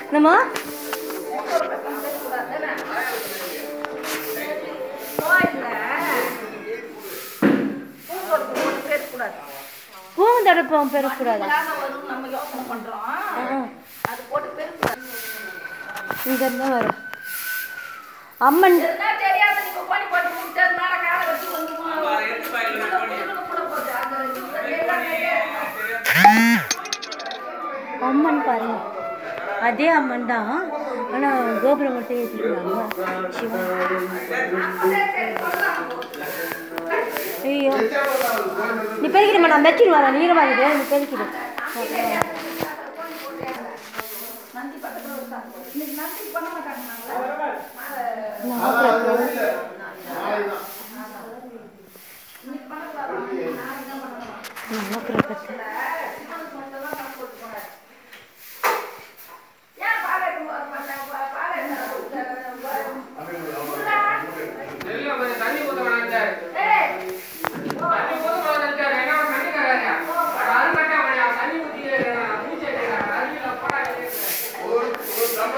என்னம்மா பூந்தடுப்பம் பெறக்கூடாதா இங்க இருந்தா வரும் அம்மன் அம்மன் பாருங்க அதே அம்மன் தான் ஆனா கோபுரம் மட்டும் ஏற்றிக்கிறாங்க சிவன் ஐயோ நீ பெருக்கிடுமா நான் மெச்சின்னு வரேன் நீரமாக இருக்குது நீ பெருக்கிடு எல்லாம் கொஞ்சம் தண்ணி ஊத்த வேணாம் சார். தண்ணி ஊத்த வேணாம் சார். ஏன்னா தண்ணி தராங்க. அது அருங்கட்டா வேணாம். தண்ணி ஊத்தி பூச்சி அடிக்கிறாங்க. அருவியில போடா இருக்கிறேன்.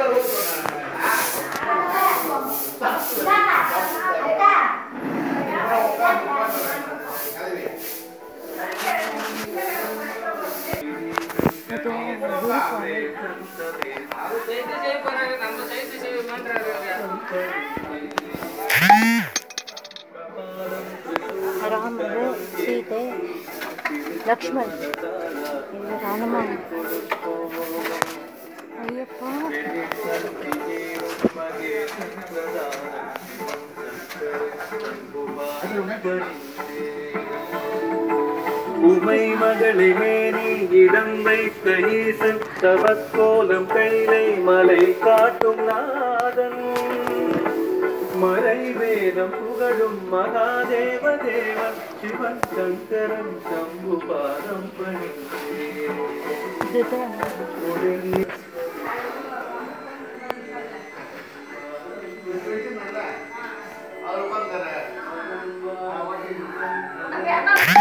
அது சேர்த்து செய்ய போறாங்க. நம்ம சேர்த்து செய்ய மாட்டாங்க ராமர் சீதை லக்ஷ்மண் இது ராமன் ஐயப்பா உமை மகளே நீ இடம் வைத்த ஈசன் தவக்கோலம் கைலை மலை காட்டும் நாதன் மறை வேதம் புகழும் மகாதேவ தேவன் சிவன் சங்கரன் சம்பு பாதம் பணிந்தேன் இதுதான் உடனே அங்க என்ன